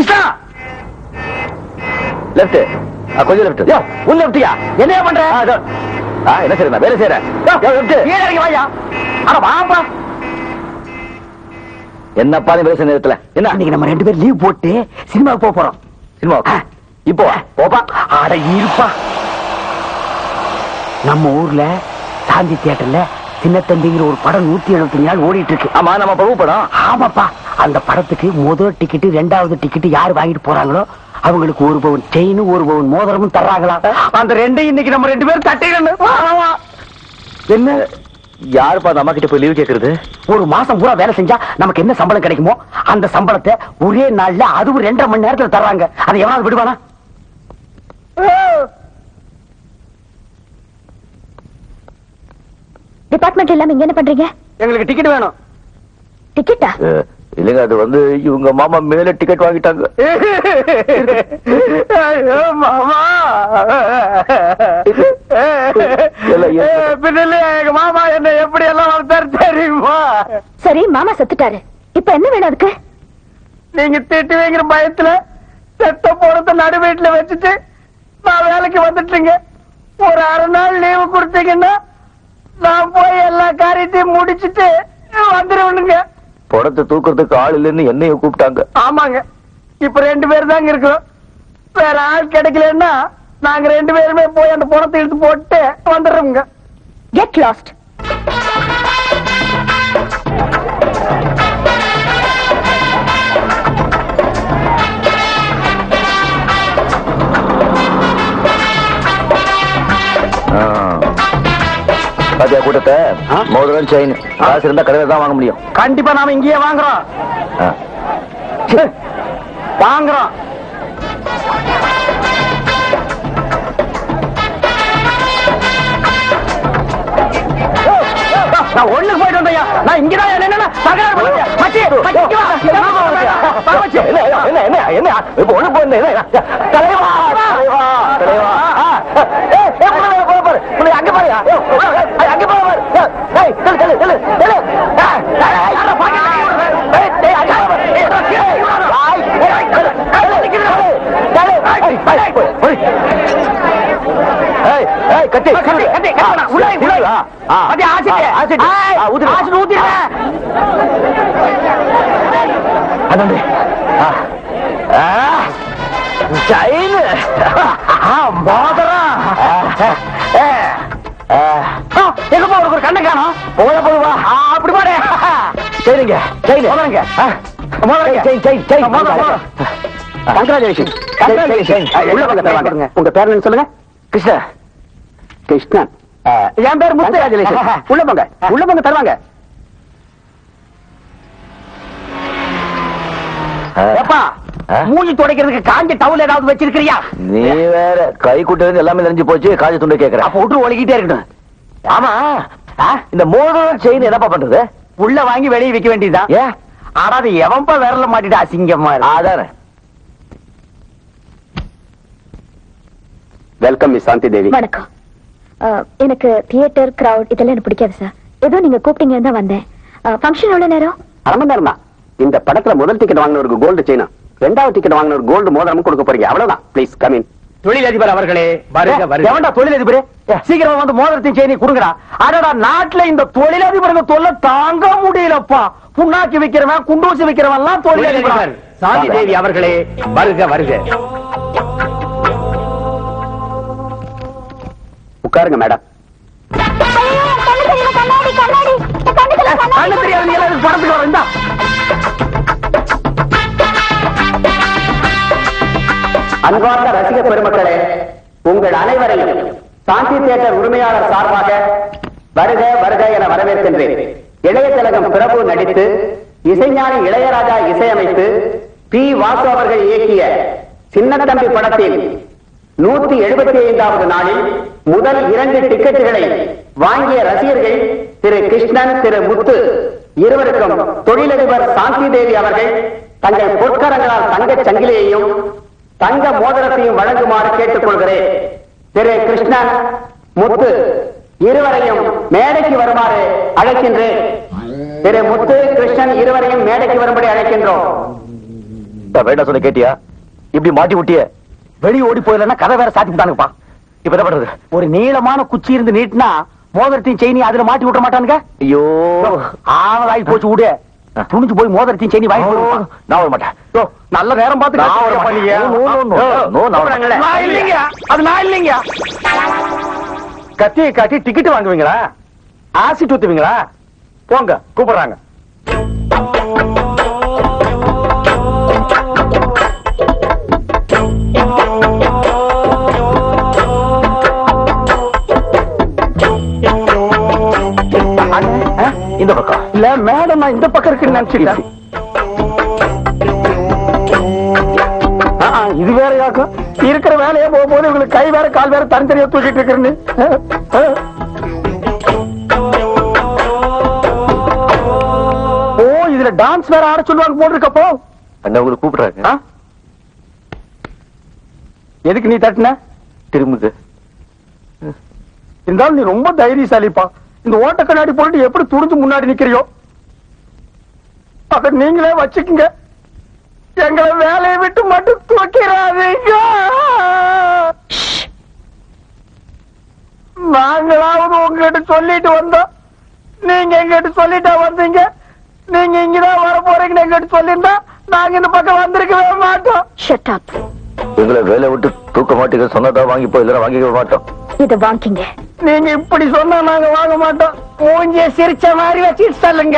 Krishna left கொஞ்சம் left யோ உள்ள லெஃப்டியா என்னையா பண்ற என்ன செய்யறேன் வேலை செய்யறேன் லெஃப்ட் கீழே இறங்கி வாயா அட வாப்பா என்னப்பா நீ வேலை செய்ய நேரத்துல என்ன இன்னைக்கு நம்ம ரெண்டு பேரும் லீவ் போட்டு சினிமாவுக்கு போக போறோம் சினிமா இப்போ வா. போப்பா அட இருப்பா நம்ம ஊர்ல சாந்தி தியேட்டர்ல சின்னத்தம்பிங்கிற ஒரு படம் நூத்தி எழுபத்தி நாள் ஓடிட்டு இருக்கு ஆமா நம்ம பிரபு படம் ஆமாப்பா அந்த படத்துக்கு முதல் டிக்கெட் ரெண்டாவது டிக்கெட் யார் வாங்கிட்டு போறாங்களோ அவங்களுக்கு ஒரு பவுன் செயின் ஒரு பவுன் மோதிரமும் தர்றாங்களா அந்த ரெண்டையும் இன்னைக்கு நம்ம ரெண்டு பேரும் தட்டிடணும் என்ன யாருப்பா அந்த அம்மா கிட்ட போய் லீவ் கேக்குறது ஒரு மாசம் பூரா வேலை செஞ்சா நமக்கு என்ன சம்பளம் கிடைக்குமோ அந்த சம்பளத்தை ஒரே நாள்ல அதுவும் ரெண்டரை மணி நேரத்துல தர்றாங்க அதை எவனாவது விடுவானா டிபார்ட்மெண்ட் இல்லாம இங்க என்ன பண்றீங்க எங்களுக்கு டிக்கெட் வேணும் டிக்கெட்டா அஹ், இல்லைங்க அது வந்து இவங்க மாமா மேல டிக்கெட் வாங்கிட்டாங்க மாமா இல்ல, ஏன்? பின்னல எங்க மாமா என்ன எப்படி எல்லாம் வளர்த்தாரு தெரியுமா சரி மாமா செத்துட்டாரு இப்ப என்ன வேணும் அதுக்கு நீங்க திட்டுவீங்கிற பயத்துல செத்த போறத நடு வீட்டுல வச்சுட்டு நான் வேலைக்கு வந்துட்டீங்க ஒரு அரை நாள் லீவு கொடுத்தீங்கன்னா நான் போய் எல்லா காரியத்தையும் முடிச்சிட்டு வந்துருவனுங்க படத்தை தூக்குறதுக்கு ஆள் இல்லைன்னு என்னைய கூப்பிட்டாங்க ஆமாங்க இப்ப ரெண்டு பேர் தாங்க இருக்கிறோம் வேற ஆள் கிடைக்கலன்னா நாங்க ரெண்டு பேருமே போய் அந்த பணத்தை எடுத்து போட்டு வந்துடுறோங்க கெட் லாஸ்ட் பாத்தியா கூட்டத்தை ஆ? மோதிரம் செயின் காசு இருந்தா கடையில தான் வாங்க முடியும் கண்டிப்பா நாம இங்கேயே வாங்குறோம் ஆ. வாங்குறோம் நான் ஒண்ணுக்கு போயிட்டு வந்தையா நான் இங்கதான் என்ன தகராறு பண்ணியா மச்சி மச்சி இங்க வா மாமா வந்துட்டியா? வா, மச்சி. என்ன என்ன என்ன என்ன இப்ப ஒண்ணு போயிருந்தேன் என்ன தலைவா தலைவா தலைவா ஆ. ஏய், ஏய், முன்னாடி போய் பாரு. முன்னாடி அங்க பாரு. ஏய், ஏய், அங்க போய் பாரு. ஏய், தள்ளு, தள்ளு, தள்ளு, தள்ளு. ஏய், ஏய், ஏய், யாரோ பாக்கெட் ஏய், ஏய், அங்க பாரு. ஏய், ஏய், ஏய், ஏய், தள்ளு, தள்ளு, தள்ளு. ஏய், ஏய், போய், போய். ஏய், ஏய், கத்தி, கத்தி, கத்தி, கத்தி வேணாம். உள்ள வை, உள்ள வை. ஆ, ஆ. மச்சி, ஆசிட்டு. ஆ, ஆசிட்டு. ஏய், ஆ, ஊத்துடு. ஆசிட்டு ஊத்திடுறேன். அண்ணே ஆ ஆ செயின் ஆ, மோதிரம். ஆ ஆ, எங்கப்பா உனக்கு ஒரு கண்ணு காணோம் போத போதுவா ஆ, அப்படி பாரு சரிங்க செயின் முதலுங்க. ஆ முதலுங்க. செயின் செயின் செயின் முதல், முதல். Congratulation Congratulations. உள்ள வாங்க, தருவாங்க. உங்க பேர் என்ன சொல்லுங்க கிருஷ்ணா கிருஷ்ணன் என் பேர் முத்து Congratulations. உள்ள போங்க உள்ள போங்க தருவாங்க ஏப்பா ஆ? மூஞ்சி துடைக்கிறதுக்கு காஞ்ச டவுல் ஏதாவது வச்சிருக்கிறியா நீ வேற கை குட்டது எல்லாமே தெரிஞ்சு போச்சு காஜ துண்டை கேக்குற அப்ப விட்டு ஒழுகிட்டே இருக்கட்டும் ஆமா ஆ? இந்த மோதிரம் செயின் என்னப்பா பண்றது உள்ள வாங்கி வெளியே விக்க வேண்டியதுதான் ஏன் ஆனா அது எவன்பா விரல மாட்டிட்டு அசிங்கமா அதானே வெல்கம் மிஸ் சாந்தி தேவி வணக்கம் அஹ், எனக்கு தியேட்டர் கிரவுட் இதெல்லாம் எனக்கு பிடிக்காது சார் ஏதோ நீங்க கூப்பிட்டீங்கன்னு தான் வந்தேன் ஃபங்க்ஷன் எவ்வளவு நேரம் அரை மணி நேரம் தான் இந்த படத்துல முதல் டிக்கெட் வாங்கினவருக்கு கோல்டு செயினும் ரெண்டாவது டிக்கெட் வாங்கினவர் கோல்டு மோதிரமும் கொடுக்க போறீங்க அவ்வளவுதான் ப்ளீஸ் கமின் தொழிலதிபர் அவர்களே வருக வருக எவன்டா தொழிலதிபர் சீக்கிரம் வந்து மோதிரத்தையும் செய்தி கொடுங்கடா அடடா நாட்டுல இந்த தொழிலதிபருக்கு தொல்லை தாங்க முடியலப்பா புண்ணாக்கி வைக்கிறவன் குண்டூசி வைக்கிறவன் எல்லாம் தொழிலதிபர் தொழிலதிபர் சாந்தி தேவி அவர்களே வருக வருக உட்காருங்க மேடம் கண்ணு தெரியாது நீ எல்லாம் படத்துக்கு வர இந்தா அன்பார்ந்த ரசிக பெருமக்களே உங்கள் அனைவரையும் சாந்தி தியேட்டர் உரிமையாளர் சார்பாக வருக வருக என வரவேற்கின்றேன் இளைய திலகம் பிரபு நடித்து இசைஞானி இளையராஜா இசையமைத்து பி வாசு அவர்கள் இயக்கிய சின்னத்தம்பி படத்தில் நூத்தி எழுபத்தி ஐந்தாவது நாளில் முதல் இரண்டு டிக்கெட்டுகளை வாங்கிய ரசிகர்கள் திரு கிருஷ்ணன் திரு முத்து இருவருக்கும் தொழிலதிபர் சாந்தி தேவி அவர்கள் தங்கள் பொற்கரங்களால் தங்கச் சங்கிலியையும் தங்க மோதிரத்தையும் வழங்குமாறு கேட்டுக்கொள்கிறேன் திரு கிருஷ்ணன் முத்து இருவரையும் மேடைக்கு வருமாறு அழைக்கின்றேன் திரு முத்து கிருஷ்ணன் இருவரையும் மேடைக்கு வரும்படி அழைக்கின்றோம் நான் வேண்டாம் சொல்ல கேட்டியா இப்படி மாட்டி விட்டியே வெளிய ஓடி போயிடலன்னா கதை வேற சாத்தி விட்டானுப்பா இப்ப என்ன பண்றது ஒரு நீளமான குச்சி இருந்து நீட்டினா மோதிரத்தையும் செயினி அதுல மாட்டி விட மாட்டானுங்க ஐயோ ஆவலாகி போச்சு விடு துணிஞ்சு போய் மோதிரத்தையும் செயினி வாங்கி கொடுப்பான். நான் வர மாட்டேன் யோ, நல்ல நேரம் பார்த்து நான் வர கஷ்டப்பட மாட்டேன். பண்ணீங்க. நோ, நோ, நோ, யோ, நோ, நான் வர கூப்பிடுறாங்களே. மாட்டேன். நான் இல்லைங்க அது நான் இல்லைங்க கத்தியை காட்டி டிக்கெட் வாங்குவீங்களா ஆசிட் ஊத்துவீங்களா போங்க கூப்பிடுறாங்க ஆ, இந்த பக்கம் இல்ல மேடம் நான் இந்த பக்கம் இருக்குன்னு நினைச்சுக்கிட்டேன் ஆ, ஆ, இது வேற யாக்கும் இருக்கிற வேலையே போகும்போது உங்களுக்கு கை வேற கால் வேற தனித்தனியா தூக்கிட்டு இருக்கிறேன்னு ஆ, ஆ. ஓ இதுல டான்ஸ் வேற ஆட சொல்லுவாங்க போட்டிருக்கப்போ அண்ணா உங்களுக்கு கூப்பிடுறாங்க ஆ? எதுக்கு நீ தட்டின திரும்புது இருந்தாலும் நீ ரொம்ப தைரியசாலிப்பா இந்த ஓட்ட கண்ணாடி போட்டு எப்படி துணிஞ்சு முன்னாடி நிக்கிறியோ அத நீங்களே வச்சுக்குங்க எங்களை வேலையை விட்டு மட்டும் தூக்கிறாதீங்க நாங்களாவது உங்ககிட்ட சொல்லிட்டு வந்தோம் நீங்க எங்கிட்ட சொல்லிட்டா வந்தீங்க நீங்க இங்கதான் வர போறீங்கன்னு எங்கிட்ட சொல்லியிருந்தா நாங்க இந்த பக்கம் வந்திருக்கவே மாட்டோம் ஷட் அப் எங்களை வேலை விட்டு தூக்க மாட்டீங்க சொன்னதா வாங்கி போய் இல்லைன்னா வாங்கிக்க மாட்டோம் இத வாங்கிங்க நீங்க இப்படி சொன்னா நாங்க வாங்க மாட்டோம் மூஞ்சிய சிரிச்ச மாதிரி வச்சுட்டு சொல்லுங்க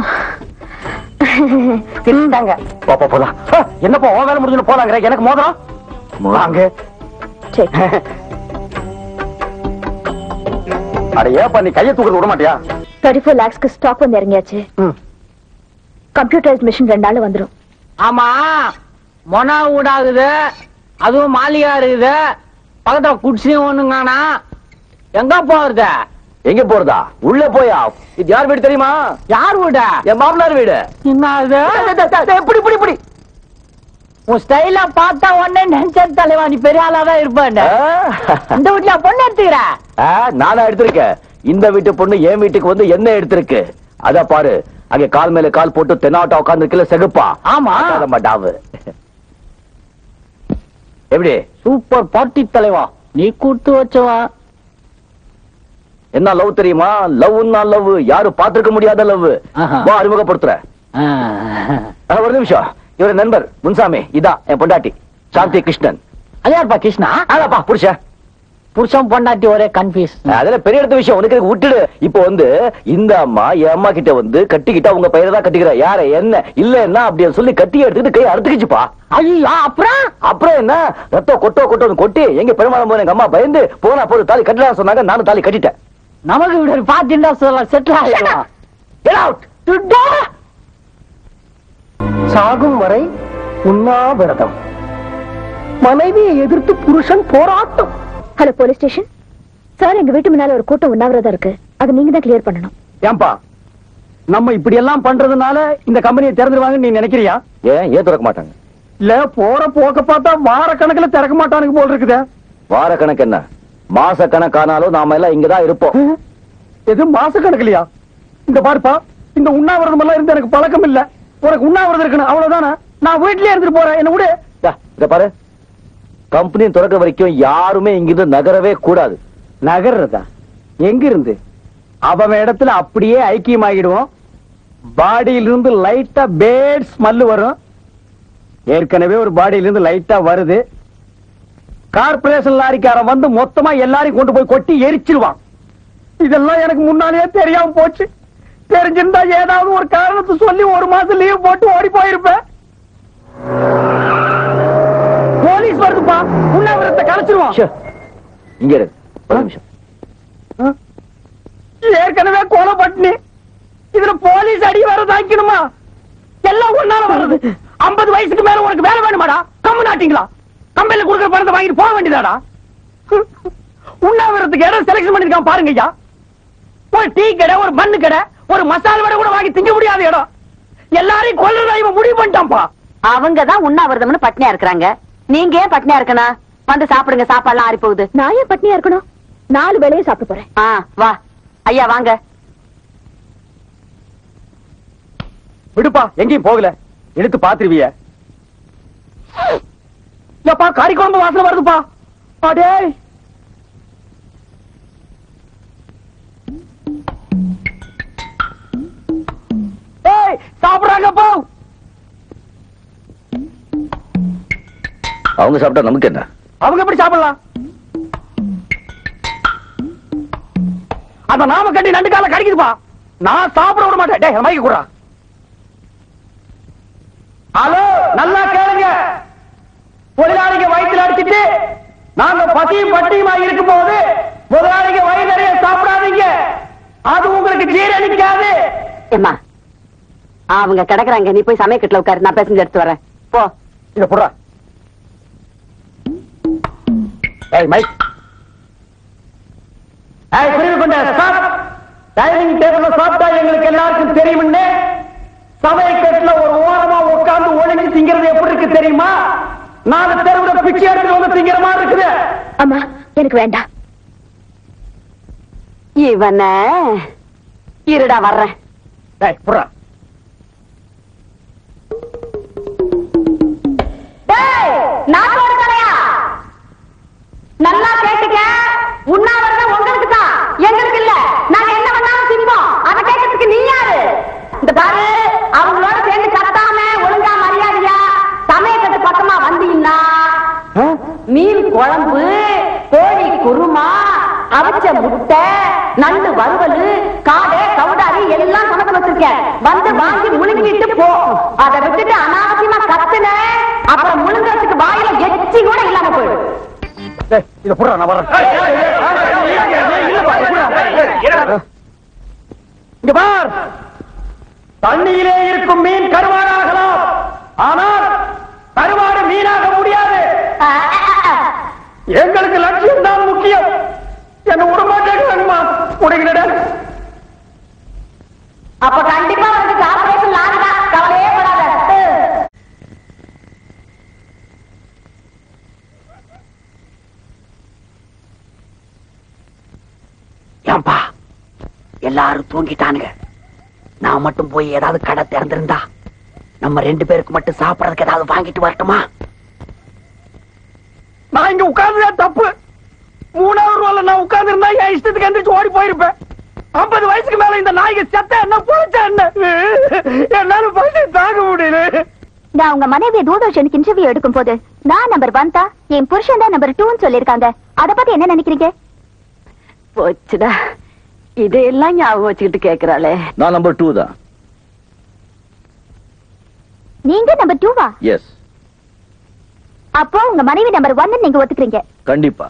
திட்டாங்க பாப்பா போலாம் என்னப்பா உன் வேலை முடிஞ்சு போலாங்கிற எனக்கு மோதிரம் வாங்க சரி அட ஏப்பா நீ கையை தூக்கிட்டு விட மாட்டியா தேர்ட்டி ஃபோர் லேக்ஸ்க்கு ஸ்டாக் வந்து இறங்கியாச்சு கம்ப்யூட்டரைஸ் மிஷின் ரெண்டு நாள் வந்துடும் ஆமா மொனா ஊடாகுது அதுவும் மாளிகா இருக்குது பக்கத்துல குடிசையும் ஒண்ணுங்கானா எங்க போறது எங்க போறதா உள்ள போயா இது யார் வீடு தெரியுமா யார் வீட என் மாமனார் வீடு என்ன அது இப்படி இப்படி இப்படி உன் ஸ்டைல பார்த்தா உடனே நினைச்ச தலைவா நீ பெரிய ஆளாதான் இருப்பேன் இந்த வீட்டுல பொண்ணு எடுத்துக்கிற ஆ, நானா எடுத்திருக்கேன் இந்த வீட்டு பொண்ணு என் வீட்டுக்கு வந்து என்ன எடுத்திருக்கு அத பாரு அங்க கால் மேல கால் போட்டு தென்னாட்டா உட்கார்ந்து செகுப்பா ஆமா. நம்ம டாவு எப்படி சூப்பர் பார்ட்டி தலைவா நீ கூட்டு வச்சவா என்ன லவ் தெரியுமா லவ்னா லவ் யாரும் பாத்துருக்க முடியாத லவ் ஆஹா. வா அறிமுகப்படுத்துறேன் ஆ, ஒரு நிமிஷம் இவர நண்பர் முன்சாமி இதான் என் பொண்டாட்டி சாந்தி கிருஷ்ணன் அது யாருப்பா கிருஷ்ணா அதாப்பா புருஷ புருஷன் பொண்டாட்டி ஒரே கன்ஃபியூஸ் அதுல பெரிய இடத்து விஷயம் உனக்கு இதுக்கு விட்டுடு இப்போ வந்து இந்த அம்மா என் அம்மா கிட்ட வந்து கட்டிக்கிட்டா உங்க பையனை தான் கட்டிக்கிற யார என்ன இல்லன்னா அப்படி சொல்லி கட்டி எடுத்துட்டு கை அறுத்துக்கிச்சுப்பா ஐயோ அப்புறம் அப்புறம் என்ன ரத்தம் கொட்டோ கொட்டோன்னு கொட்டி எங்க பெருமாள் போன எங்க அம்மா பயந்து போனா போது தாலி கட்டலாம் சொன்னாங்க நானும் தாலி கட்டிட்டேன் நமக்கு இப்படி ஒரு பாத்திண்டா சொல்லலாம் செட்டில் ஆகிடும் Get out! சாகும் வரை உண்ணாவிரதம் மனைவியை எதிர்த்து புருஷன் போராட்டம் ஹலோ போலீஸ் ஸ்டேஷன் சார் எங்க வீட்டு முன்னால ஒரு கூட்டம் உண்ணாவிரதம் இருக்கு அது நீங்க தான் கிளியர் பண்ணணும் ஏன்பா நம்ம இப்படி எல்லாம் பண்றதுனால இந்த கம்பெனியை திறந்துருவாங்கன்னு நீ நினைக்கிறியா ஏன் ஏன் திறக்க மாட்டாங்க இல்ல போற போக்க பார்த்தா வார கணக்குல திறக்க மாட்டானுங்க போல் இருக்குதே வார கணக்கு என்ன மாச கணக்கானாலும் நாம எல்லாம் இங்கதான் இருப்போம் எது மாச கணக்குலையா இந்த பாருப்பா இந்த உண்ணாவிரதம் எல்லாம் இருந்து எனக்கு பழக்கம் இல்ல உனக்கு உண்ணாவிரதம் இருக்கணும் அவ்வளவுதானே நான் வீட்லயே இருந்துட்டு போறேன் என்ன விடு டா, இத பாரு கம்பெனி திறக்க வரைக்கும் யாருமே இங்கிருந்து நகரவே கூடாது நகர்றதா எங்க இருந்து அவன் இடத்துல அப்படியே ஐக்கியமாகிடுவோம் பாடியில இருந்து லைட்டா பேட் ஸ்மெல் வரும் ஏற்கனவே ஒரு பாடியில இருந்து லைட்டா வருது கார்பரேஷன் லாரிக்காரன் வந்து மொத்தமா எல்லாரையும் கொண்டு போய் கொட்டி எரிச்சிருவான் இதெல்லாம் எனக்கு முன்னாலேயே தெரியாம போச்சு தெரிஞ்சிருந்தா ஏதாவது ஒரு காரணத்தை சொல்லி ஒரு மாசம் லீவ் போட்டு ஓடி போயிருப்பேன் போலீஸ் வருதுப்பா உண்ணாவிரத்தை கலைச்சிருவான் ச்சே, இங்க இரு ஒரு நிமிஷம் ஏற்கனவே கொலை பட்டினி இதுல போலீஸ் அடி வர தாக்கணுமா எல்லாம் ஒன்னால வருது ஐம்பது வயசுக்கு மேல உனக்கு வேலை வேணுமாடா கம்மு நாட்டிங்களா கம்பெனில கொடுக்குற பணத்தை வாங்கிட்டு போக வேண்டியதாடா உண்ணாவிரத்துக்கு இடம் செலக்ஷன் பண்ணிருக்கான் பாருங்க ஐயா ஒரு டீ கடை ஒரு மண்ணு கடை ஒரு மசாலா வடை கூட வாங்கி திங்க முடியாத இடம் எல்லாரையும் கொல்றதா இவன் முடிவு பண்ணிட்டான்ப்பா அவங்க தான் உண்ணாவிரதம்னு பட்னியா இருக்கிறாங்க நீங்க ஏன் பட்னியா இருக்கணும் வந்து சாப்பிடுங்க சாப்பாடுலாம் ஆறி போகுது நான் ஏன் பட்னியா இருக்கணும் நாலு வேளையே சாப்பிட்டு போறேன் ஆ வா ஐயா வாங்க விடுப்பா எங்கேயும் போகல எடுத்து பாத்துருவிய எப்பா கறி குழம்பு வாசனை வருதுப்பா அடே ஏய் சாப்பிடுறாங்கப்பா அவங்க சாப்பிட்டா நமக்கு என்ன அவங்க எப்படி சாப்பிடலாம் அந்த நாம கட்டி நண்டு கால கடிக்குதுப்பா நான் சாப்பிட விட மாட்டேன் டேய் மைக்கு கூடா ஹலோ நல்லா கேளுங்க முதலாளிங்க வயிற்றுல அடிச்சிட்டு நாங்க பசியும் பட்டியுமா இருக்கும் போது முதலாளிங்க வயிறு நிறைய சாப்பிடாதீங்க அது உங்களுக்கு ஜீரணிக்காது ஏம்மா அவங்க கிடக்குறாங்க நீ போய் சமயக்கட்டுல உட்காரு நான் பேசஞ்சு எடுத்து வரேன் போ இத புடுறா ஏய் மைக் ஏய் புரிந்து கொண்ட ஸ்டாப் டைனிங் டேபிள்ல சாப்பிட்டா எங்களுக்கு எல்லாருக்கும் தெரியும்னு சமையக்கட்டுல ஒரு ஓரமா உட்கார்ந்து ஒளிஞ்சு திங்கிறது எப்படி இருக்கு தெரியுமா நாலு தெருவுல பிச்சை எடுத்து வந்து திங்கிற மாதிரி இருக்குது அம்மா எனக்கு வேண்டாம் இவன இருடா வர்றேன் ஏய் புடுறா நாட்டோட தலையா நல்லா கேட்டுக்க உண்ணாவிரதம் உங்களுக்கு தான் எங்களுக்கு இல்ல நாங்க என்ன பண்ணாலும் திம்போம் அதை கேட்கறதுக்கு நீ யாரு இந்த பாரு அவங்களோட சேர்ந்து கத்தாம ஒழுங்கா மரியாதையா சமயக்கட்டு பக்கமா வந்தீங்கன்னா மீன் குழம்பு கோழி குருமா அவிச்ச முட்டை நண்டு வறுவல் காடை கவுடாரி எல்லாம் சமைச்சு வச்சிருக்கேன் வந்து வாங்கி முழுங்கிட்டு போ அதை விட்டுட்டு அனாவசியமா கத்துன அப்புறம் முழுங்கறதுக்கு வாயில எச்சி கூட இல்லாம போயிடும் ஏய் இத புடுறா நான் வரேன் இங்க பார் தண்ணியிலே இருக்கும் மீன் கருவாடாகலாம் ஆனால் கருவாடு மீனாக முடியாது எங்களுக்கு லட்சியம் தான் முக்கியம் என்ன விடமாட்டேங்குமா முடிகிறட அப்ப கண்டிப்பா வந்து ஆபரேஷன் லாரிடா கவலையே படாத ஏன்பா எல்லாரும் தூங்கிட்டானுங்க நான் மட்டும் போய் ஏதாவது கடை திறந்திருந்தா நம்ம ரெண்டு பேருக்கு மட்டும் சாப்பிடறதுக்கு ஏதாவது வாங்கிட்டு வரட்டுமா நான் இங்க உட்கார்ந்ததே தப்பு மூணாவது ரோல நான் உட்கார்ந்து இருந்தா என் இஷ்டத்துக்கு எந்திரிச்சு ஓடி போயிருப்பேன் ஐம்பது வயசுக்கு மேல இந்த நாய்க்கு செத்த என்ன போச்சா என்ன என்னால பசி தாங்க முடியல நான் உங்க மனைவி தூர்தர்ஷனுக்கு இன்டர்வியூ எடுக்கும் போது நான் நம்பர் ஒன் தான் என் புருஷன் தான் நம்பர் டூன்னு சொல்லிருக்காங்க அத பத்தி என்ன நினைக்கிறீங்க போச்சுடா இதையெல்லாம் ஞாபகம் வச்சுக்கிட்டு கேக்குறாளே நான் நம்பர் டூ தான் நீங்க நம்பர் டூவா எஸ் அப்போ உங்க மனைவி நம்பர் ஒன்னு நீங்க ஒத்துக்கிறீங்க கண்டிப்பா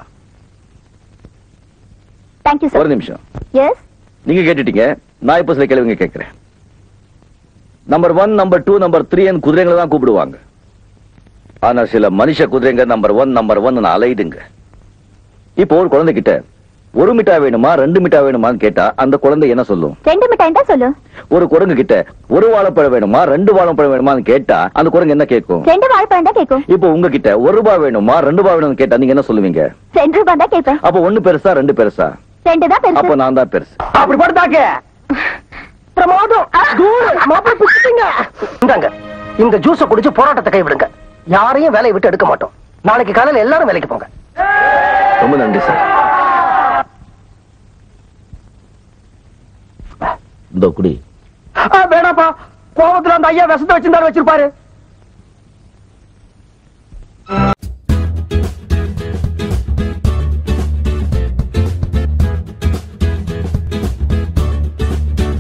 தேங்க்யூ ஒரு சார் நிமிஷம் எஸ் நீங்க கேட்டுட்டீங்க நான் இப்ப சில கேள்விங்க கேட்கிறேன் number one number two number three குதிரைங்களை தான் கூப்பிடுவாங்க ஆனா சில மனுஷ குதிரைங்க நம்பர் ஒன் நம்பர் ஒன் அலையுதுங்க இப்போ ஒரு குழந்தைகிட்ட ஒரு மிட்டாய் வேணுமா ரெண்டு மிட்டாய் வேணுமான்னு கேட்டா அந்த குழந்தை என்ன சொல்லும் ரெண்டு மிட்டாய் தான் சொல்லு ஒரு குரங்கு கிட்ட ஒரு வாழைப்பழம் வேணுமா ரெண்டு வாழைப்பழம் வேணுமான்னு கேட்டா அந்த குரங்கு என்ன கேட்கும் ரெண்டு வாழைப்பழம் தான் கேட்கும் இப்போ உங்ககிட்ட ஒரு ரூபாய் வேணுமா ரெண்டு ரூபாய் வேணும்னு கேட்டா நீங்க என்ன சொல்லுவீங்க ரெண்டு ரூபாய் தான் கேட்பேன் அப்ப ஒண்ணு பெருசா ரெண்டு பெருசா ரெண்டு தான் அப்ப பெருசு நான் தான் பெருசு அப்படி படுத்தாக்க பிரமாதம் தூரம் மாப்பிள்ளை பிடிச்சிட்டீங்க இந்தாங்க இந்த ஜூஸ குடிச்சு போராட்டத்தை கைவிடுங்க யாரையும் வேலையை விட்டு எடுக்க மாட்டோம் நாளைக்கு காலையில எல்லாரும் வேலைக்கு போங்க ரொம்ப நன்றி சார் இந்த குடி வேணாப்பா கோபத்துல அந்த ஐயா விஷத்தை வச்சிருந்தாரு வச்சிருப்பாரு